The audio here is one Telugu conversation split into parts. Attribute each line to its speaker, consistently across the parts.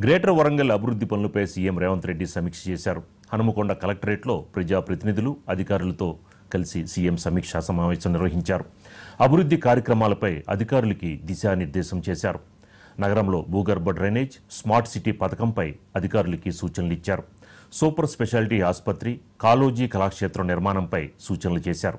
Speaker 1: గ్రేటర్ వరంగల్ అభివృద్ధి పనులపై సీఎం రేవంత్ రెడ్డి సమీక్ష చేశారు హనుమకొండ కలెక్టరేట్లో ప్రజాప్రతినిధులు అధికారులతో కలిసి సీఎం సమీక్షా సమావేశం నిర్వహించారు అభివృద్ధి కార్యక్రమాలపై అధికారులకి దిశానిర్దేశం చేశారు నగరంలో భూగర్భ డ్రైనేజ్ స్మార్ట్ సిటీ పథకంపై అధికారులకి సూచనలు ఇచ్చారు సూపర్ స్పెషాలిటీ ఆసుపత్రి కాలోజీ కళాక్షేత్రం నిర్మాణంపై సూచనలు చేశారు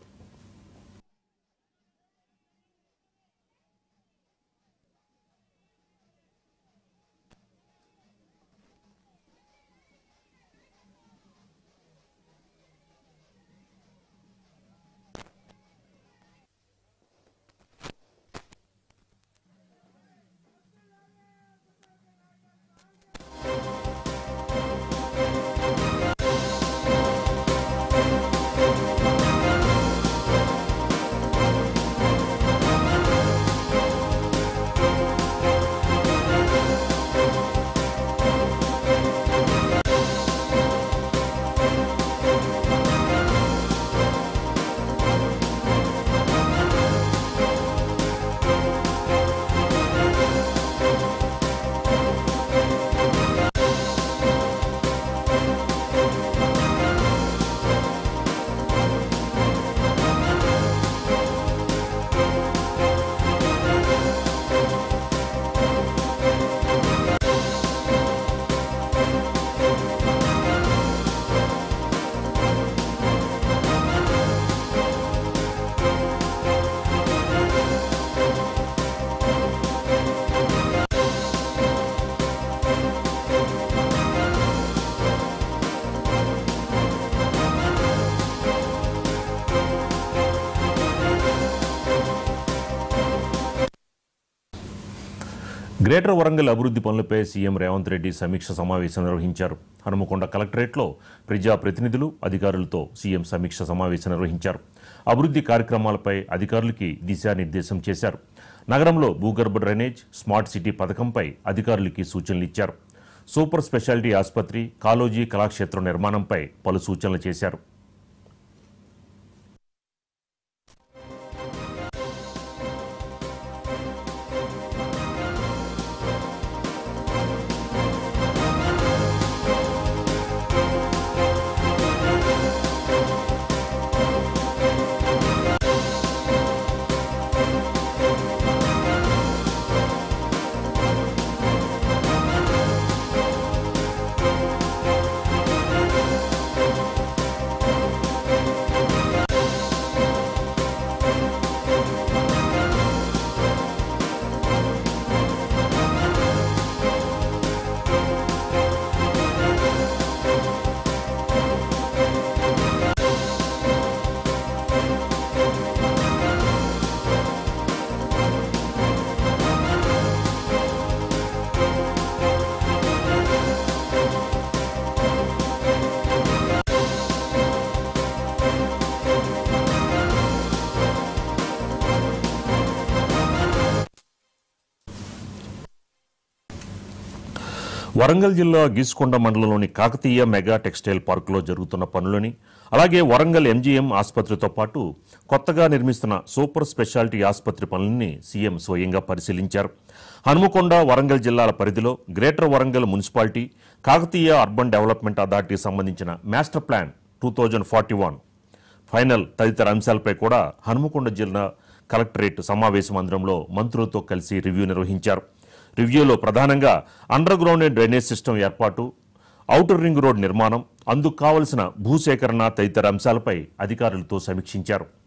Speaker 1: గ్రేటర్ వరంగల్ అభివృద్ధి పనులపై సీఎం రేవంత్ రెడ్డి సమీక్ష సమావేశం నిర్వహించారు హనుమకొండ కలెక్టరేట్లో ప్రజాప్రతినిధులు అధికారులతో సీఎం సమీక్ష సమావేశం నిర్వహించారు అభివృద్ధి కార్యక్రమాలపై అధికారులకి దిశానిర్దేశం చేశారు నగరంలో భూగర్భ డ్రైనేజ్ స్మార్ట్ సిటీ పథకంపై అధికారులకి సూచనలు ఇచ్చారు సూపర్ స్పెషాలిటీ ఆసుపత్రి కాలోజీ కళాక్షేత్రం నిర్మాణంపై పలు సూచనలు చేశారు వరంగల్ జిల్లా గీసుకొండ మండలంలోని కాకతీయ మెగా టెక్స్టైల్ పార్కులో జరుగుతున్న పనులని అలాగే వరంగల్ ఎంజీఎం ఆసుపత్రితో పాటు కొత్తగా నిర్మిస్తున్న సూపర్ స్పెషాలిటీ ఆసుపత్రి పనులని సీఎం స్వయంగా పరిశీలించారు హనుమకొండ వరంగల్ జిల్లాల పరిధిలో greater Warangal municipality Kakatiya urban development అథారిటీకి సంబంధించిన master plan two forty one final తదితర అంశాలపై కూడా హనుమకొండ జిల్లా కలెక్టరేట్ సమావేశ మందిరంలో మంత్రులతో కలిసి రివ్యూ నిర్వహించారు రివ్యూలో ప్రధానంగా అండర్ గ్రౌండ్ డ్రైనేజ్ సిస్టమ్ ఏర్పాటు ఔటర్ రింగ్ రోడ్ నిర్మాణం అందుకు కావలసిన భూసేకరణ తదితర అంశాలపై అధికారులతో సమీక్షించారు